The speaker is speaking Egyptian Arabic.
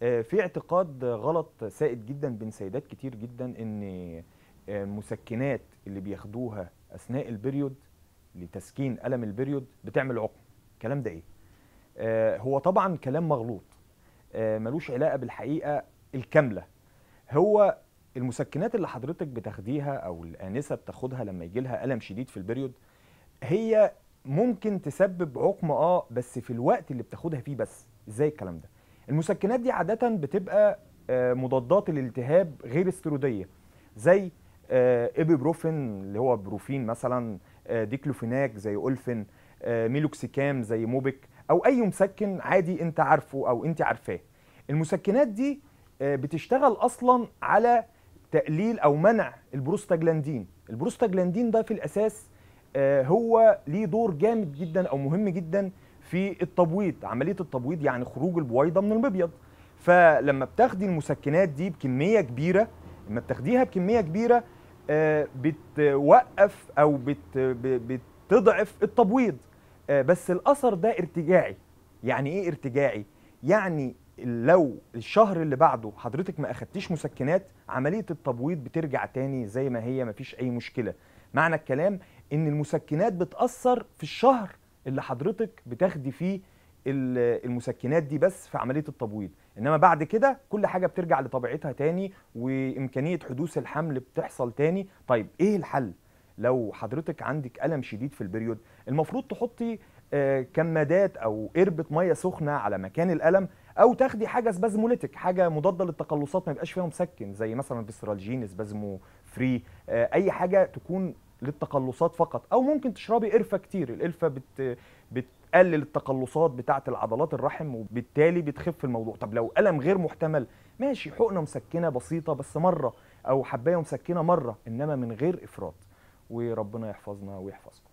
آه، في اعتقاد غلط سائد جدا بين سيدات كتير جدا ان آه، المسكنات اللي بياخدوها اثناء البريود لتسكين الم البريود بتعمل عقم الكلام ده ايه آه، هو طبعا كلام مغلوط آه، ملوش علاقه بالحقيقه الكامله هو المسكنات اللي حضرتك بتاخديها او الانسه بتاخدها لما يجي لها الم شديد في البريود هي ممكن تسبب عقم اه بس في الوقت اللي بتاخدها فيه بس ازاي الكلام ده المسكنات دي عاده بتبقى آه، مضادات الالتهاب غير استيرويديه زي آه، ايبيبروفين اللي هو بروفين مثلا آه، ديكلوفيناك زي اولفين آه، ميلوكسيكام زي موبيك او اي مسكن عادي انت عارفه او انت عارفاه المسكنات دي آه، بتشتغل اصلا على تقليل او منع البروستاجلاندين البروستاجلاندين ده في الاساس آه، هو ليه دور جامد جدا او مهم جدا في التبويض عمليه التبويض يعني خروج البويضه من المبيض فلما بتاخدي المسكنات دي بكميه كبيره لما بتاخديها بكميه كبيره آه، بتوقف او بت ب- بتضعف التبويض آه، بس الاثر ده ارتجاعي يعني ايه ارتجاعي يعني لو الشهر اللي بعده حضرتك ما اخدتيش مسكنات عمليه التبويض بترجع تاني زي ما هي مفيش اي مشكله معنى الكلام ان المسكنات بتاثر في الشهر اللي حضرتك بتاخدي فيه ال- المسكنات دي بس في عمليه التبويض انما بعد كده كل حاجه بترجع لطبيعتها تاني وامكانيه حدوث الحمل بتحصل تاني طيب ايه الحل لو حضرتك عندك الم شديد في البريود المفروض تحطي آه، كمادات او قربة ميه سخنه على مكان الالم او تاخدي حاجه سبازموليتك حاجه مضاده للتقلصات ما يبقاش فيها مسكن زي مثلا فيسترالجين سبازمو فري آه، اي حاجه تكون للتقلصات فقط او ممكن تشربي قرفه كتير القرفه بت بتقلل التقلصات بتاعه العضلات الرحم وبالتالي بتخف الموضوع طب لو الم غير محتمل ماشي حقنه مسكنه بسيطه بس مره او حبايه مسكنه مره انما من غير افراط وربنا يحفظنا ويحفظكم